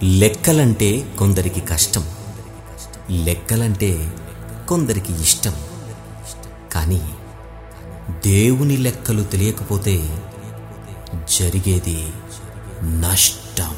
లెక్కలంటే కొందరికి కష్టం లెక్కలంటే కొందరికి ఇష్టం కానీ దేవుని లెక్కలు తెలియకపోతే జరిగేది నష్టం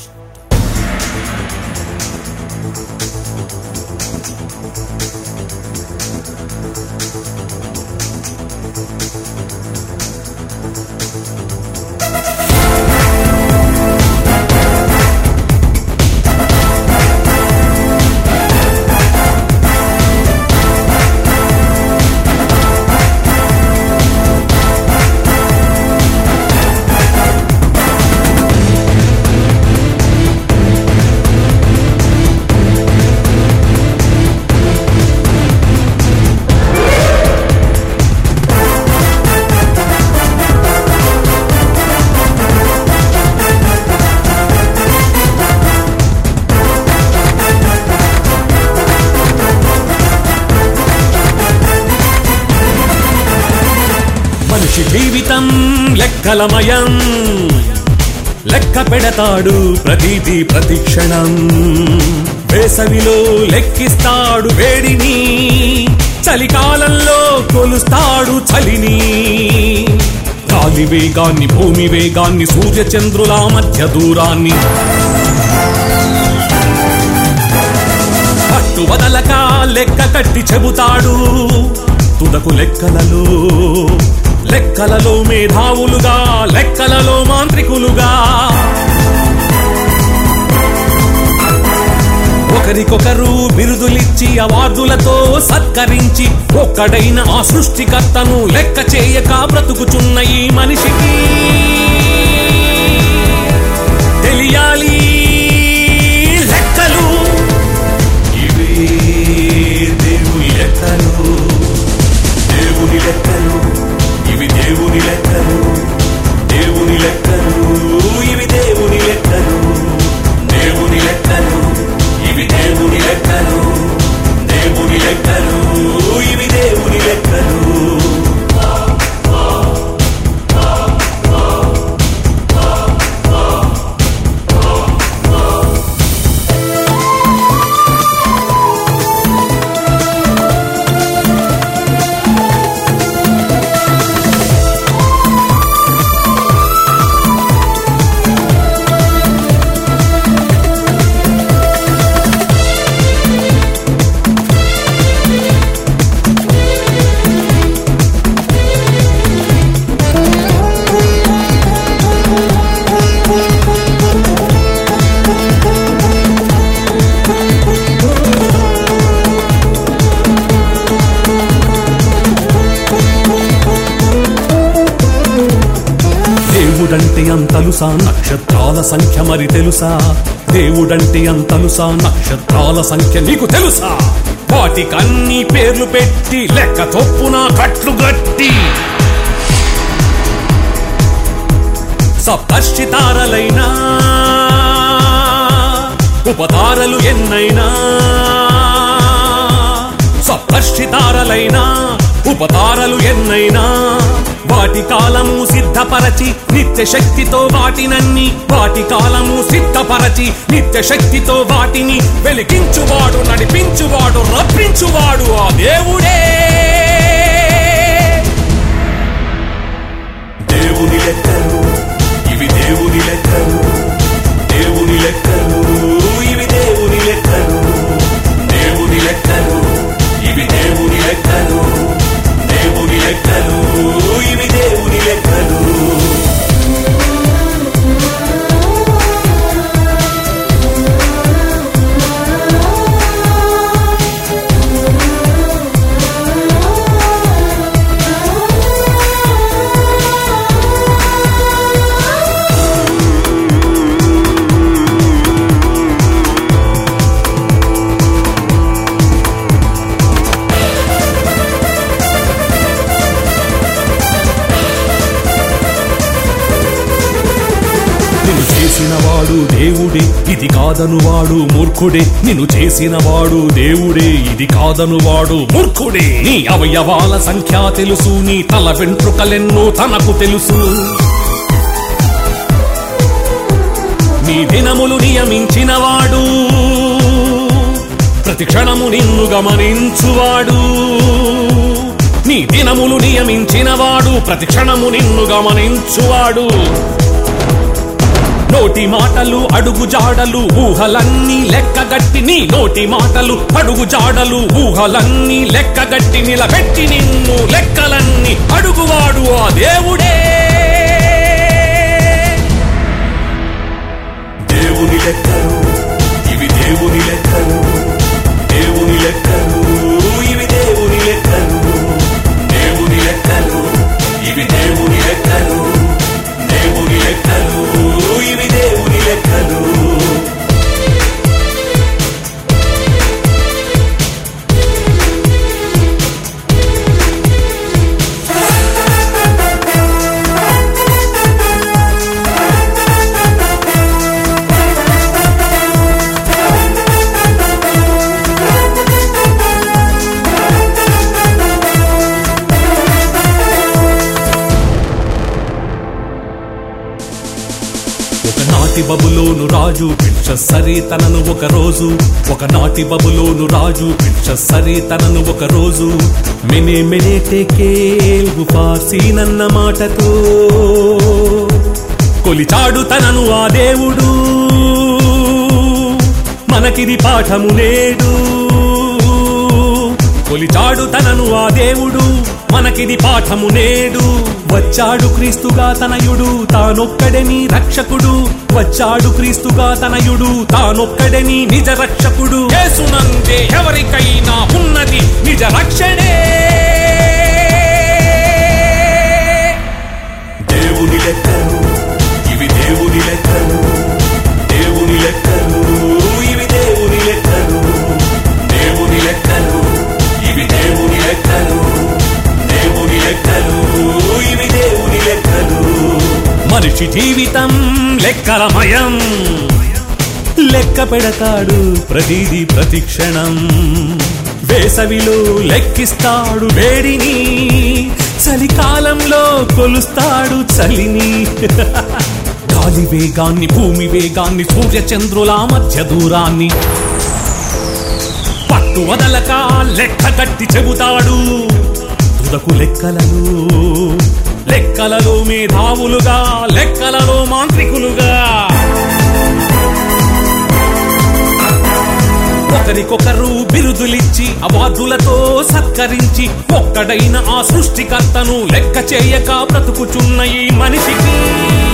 మనిషి జీవితం లెక్కలమయం లెక్క పెడతాడు ప్రతిదీ ప్రతిక్షణం వేసవిలో లెక్కిస్తాడు వేడిని చలికాలంలో కొలుస్తాడు చలిని గాలి వేగాన్ని భూమి వేగాన్ని సూర్య చంద్రుల మధ్య దూరాన్ని పట్టు వదలక లెక్క కట్టి చెబుతాడు తుదకు లెక్కలలో లెక్కలలో మేధావులుగా లెక్కలలో మాంత్రికులుగా ఒకరికొకరు బిరుదులిచ్చి అవార్డులతో సత్కరించి ఒక్కడైన ఆ సృష్టికర్తను లెక్క చేయక బ్రతుకుచున్న ఈ మనిషికి తెలియాలి లెక్కలు ఇవే దేవుని లెక్కలు దేవుని లెక్కలు ఇవి దేవుని లెక్కలు దేవుని లెక్కలు ఇవి దేవుని లెక్కలు దేవుని లెక్కలు ఇవి దేవుని లెక్కలు దేవుని లెక్కలు ఇవి దేవుని లెక్కలు దేవుడంటే అంతలుసా నక్షత్రాల సంఖ్య మరి తెలుసా దేవుడంటే అంతలుసా నక్షత్రాల సంఖ్య నీకు తెలుసా వాటికన్ని పేర్లు పెట్టి లెక్క తొప్పున కట్లు గట్టి సప్తర్షితారలైనా ఉపతారలు ఎన్నైనా సప్తర్షితారలైనా ఉపతారలు ఎన్నైనా వాటి కాలము సిద్ధపరచి నిత్య శక్తితో వాటినన్ని వాటి కాలము సిద్ధపరచి నిత్య శక్తితో వాటిని వెలిగించువాడు నడిపించువాడు రప్పించువాడు ఆ దేవుడే దేవుని లెక్కలు ఇవి దేవుని లెక్కలు దేవుని లెక్కలు ఇవి దేవుని లెక్కలు దేవుని లెక్కలు ఇవి దేవుని లెక్కలు దేవుని లెక్కలు ఇవి దేవుని లెక్కలు నిన్ను చేసిన వాడు దేవుడే ఇది కాదను వాడు మూర్ఖుడే నిన్ను చేసిన వాడు దేవుడే ఇది కాదను వాడు మూర్ఖుడే నీ అవయవాల సంఖ్య తెలుసు నీ తల వెంట్రుకలెన్నో తనకు తెలుసు నీ దినములు నియమించినవాడు ప్రతి క్షణము నిన్ను గమనించువాడు నీ దినములు నియమించినవాడు ప్రతి క్షణము నిన్ను గమనించువాడు నోటి మాటలు అడుగు జాడలు ఊహలన్నీ లెక్కగట్టి నీ నోటి మాటలు అడుగు జాడలు ఊహలన్నీ లెక్కగట్టి నిలబెట్టి నిన్ను లెక్కలన్నీ అడుగువాడు ఆ దేవుడే దేవుని లెక్కలు ఇవి దేవుని లెక్కలు దేవుని లెక్కలు ఇవి దేవుని లెక్కలు దేవుని లెక్కలు ఇవి దేవుని లెక్కలు దేవుని లెక్కలు ఇవి దేవుని లెక్కలు ఒకనాటి బబులోను రాజు భిక్ష సరి తనను ఒక రోజు ఒకనాటి బబులోను రాజు భిక్ష సరి తనను ఒక రోజు మెనే మెనే టేకేల్గు పార్సీనన్న మాటతో కొలిచాడు తనను ఆ దేవుడు మనకిది పాఠము నేడు కొలిచాడు తనను ఆ దేవుడు మనకిది పాఠము నేడు వచ్చాడు క్రీస్తుగా తనయుడు తానొక్కడని రక్షకుడు వచ్చాడు క్రీస్తుగా తనయుడు తానొక్కడని నిజ రక్షకుడు యేసునందే ఎవరికైనా ఉన్నది నిజ రక్షణే దేవుని లెక్కలు ఇవి దేవుని లెక్కలు దేవుని లెక్కలు ఇవి దేవుని లెక్కలు దేవుని లెక్కలు ఇవి దేవుని లెక్కలు దేవుని లెక్కలు ఇవి దేవుని లెక్కలు మనిషి జీవితం లెక్కలమయం లెక్క పెడతాడు ప్రతిది ప్రతిక్షణం వేసవిలో లెక్కిస్తాడు వేడిని చలికాలంలో కొలుస్తాడు చలిని గాలి వేగాన్ని భూమి వేగాన్ని సూర్య చంద్రుల మధ్య దూరాన్ని పట్టు వదలక లెక్క కట్టి చెబుతాడు తుదకు లెక్కలలో లెక్కలలో మేధావులుగా లెక్కలలో మాంత్రికులుగా ఒకరికొకరు బిరుదులిచ్చి అవార్డులతో సత్కరించి ఒక్కడైన ఆ సృష్టికర్తను లెక్క చేయక బ్రతుకుచున్న ఈ మనిషికి